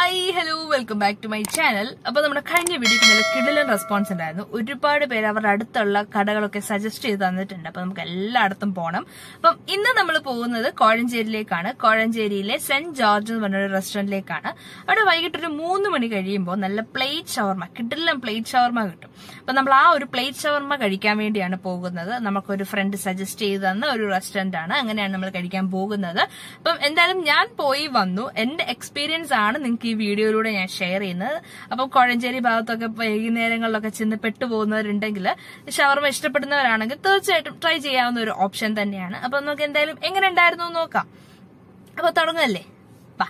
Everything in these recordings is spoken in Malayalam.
hi hello welcome back to my channel അപ്പൊ നമ്മുടെ കഴിഞ്ഞ വീഡിയോക്ക് നല്ല കിടിലൻ റെസ്പോൺസ് ഉണ്ടായിരുന്നു ഒരുപാട് പേര് അവരുടെ അടുത്തുള്ള കടകളൊക്കെ സജസ്റ്റ് ചെയ്ത് തന്നിട്ടുണ്ട് അപ്പൊ നമുക്ക് എല്ലായിടത്തും പോകണം അപ്പം ഇന്ന് നമ്മൾ പോകുന്നത് കോഴഞ്ചേരിയിലേക്കാണ് കോഴഞ്ചേരിയിലെ സെന്റ് ജോർജ് എന്ന് പറഞ്ഞൊരു റെസ്റ്റോറന്റിലേക്കാണ് അവിടെ വൈകിട്ട് ഒരു മൂന്ന് മണി കഴിയുമ്പോൾ നല്ല പ്ലേറ്റ് ഷവർമ കിടിലൻ പ്ലേറ്റ് ഷവർമ കിട്ടും അപ്പൊ നമ്മൾ ആ ഒരു പ്ലേറ്റ് ഷവർമ കഴിക്കാൻ വേണ്ടിയാണ് പോകുന്നത് നമുക്കൊരു ഫ്രണ്ട് സജസ്റ്റ് ചെയ്ത് തന്ന ഒരു റെസ്റ്റോറന്റ് ആണ് അങ്ങനെയാണ് നമ്മൾ കഴിക്കാൻ പോകുന്നത് അപ്പം എന്തായാലും ഞാൻ പോയി വന്നു എന്റെ എക്സ്പീരിയൻസ് ആണ് നിങ്ങൾക്ക് ഈ വീഡിയോയിലൂടെ ഞാൻ ഷെയർ ചെയ്യുന്നത് അപ്പം കോഴഞ്ചേരി ഭാഗത്തൊക്കെ വൈകുന്നേരങ്ങളിലൊക്കെ ചെന്ന് പെട്ടുപോകുന്നവരുണ്ടെങ്കിൽ ഷവർമ ഇഷ്ടപ്പെടുന്നവരാണെങ്കിൽ തീർച്ചയായിട്ടും ട്രൈ ചെയ്യാവുന്ന ഒരു ഓപ്ഷൻ തന്നെയാണ് അപ്പൊ നമുക്ക് എന്തായാലും എങ്ങനെ ഉണ്ടായിരുന്നു എന്ന് നോക്കാം അപ്പൊ തുടങ്ങല്ലേ വാ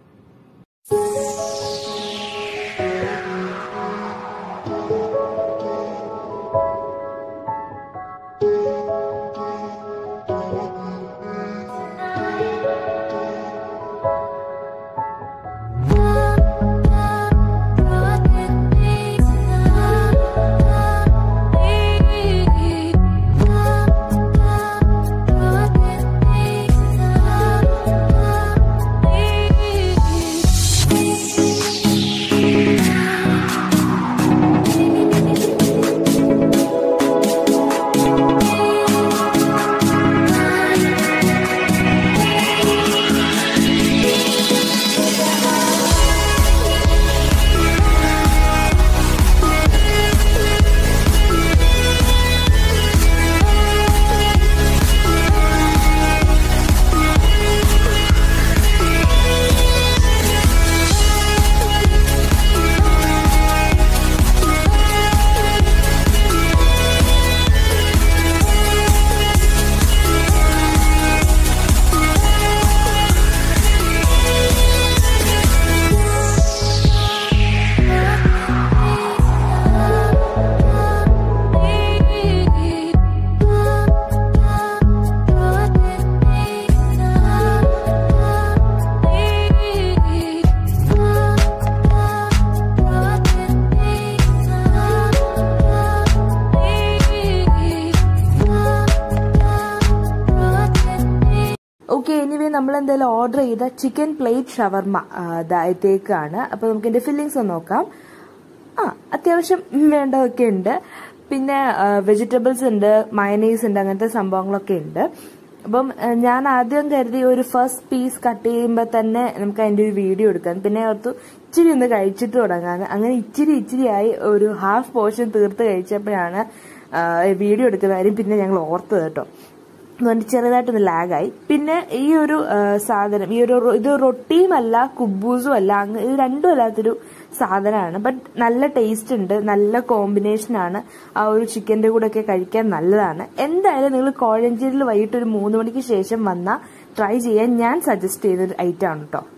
ഓക്കെ എനിവേ നമ്മൾ എന്തായാലും ഓർഡർ ചെയ്ത ചിക്കൻ പ്ലേറ്റ് ഷവർമ ഇതായത്തേക്കാണ് അപ്പൊ നമുക്ക് ഇതിന്റെ ഫില്ലിങ്സ് ഒന്ന് നോക്കാം ആ അത്യാവശ്യം വേണ്ടതൊക്കെ ഉണ്ട് പിന്നെ വെജിറ്റബിൾസ് ഉണ്ട് മയനൈസ് ഉണ്ട് അങ്ങനത്തെ സംഭവങ്ങളൊക്കെ ഉണ്ട് അപ്പം ഏഹ്, ഞാൻ ആദ്യം കരുതി ഒരു ഫസ്റ്റ് പീസ് കട്ട് ചെയ്യുമ്പോൾ തന്നെ നമുക്ക് അതിന്റെ ഒരു വീഡിയോ എടുക്കാം പിന്നെ ഓർത്തു ഇച്ചിരി ഒന്ന് കഴിച്ചിട്ട് തുടങ്ങാന്ന് അങ്ങനെ ഇച്ചിരി ഇച്ചിരി ആയി ഒരു ഹാഫ് പോർഷൻ തീർത്ത് കഴിച്ചപ്പോഴാണ് വീഡിയോ എടുക്കുന്ന കാര്യം പിന്നെ ഞങ്ങൾ ഓർത്തത് കേട്ടോ അതുകൊണ്ട് ചെറുതായിട്ടൊന്ന് ലാഗായി പിന്നെ ഈ ഒരു ആ, സാധനം ഈ ഒരു റൊ- ഇത് റൊട്ടിയും അല്ല കുബൂസും അല്ല അങ്ങ് ഇത് രണ്ടും അല്ലാത്തൊരു സാധനമാണ് ബട്ട് നല്ല ടേസ്റ്റ് ഉണ്ട് നല്ല കോമ്പിനേഷൻ ആണ് ആ ഒരു ചിക്കന്റെ കൂടെ ഒക്കെ കഴിക്കാൻ നല്ലതാണ് എന്തായാലും നിങ്ങൾ കോഴഞ്ചേരിയിൽ വൈകിട്ട് ഒരു മൂന്ന് മണിക്ക് ശേഷം വന്നാൽ ട്രൈ ചെയ്യാൻ ഞാൻ സജസ്റ്റ് ചെയ്ത ഒരു ഐറ്റം ആണ് കേട്ടോ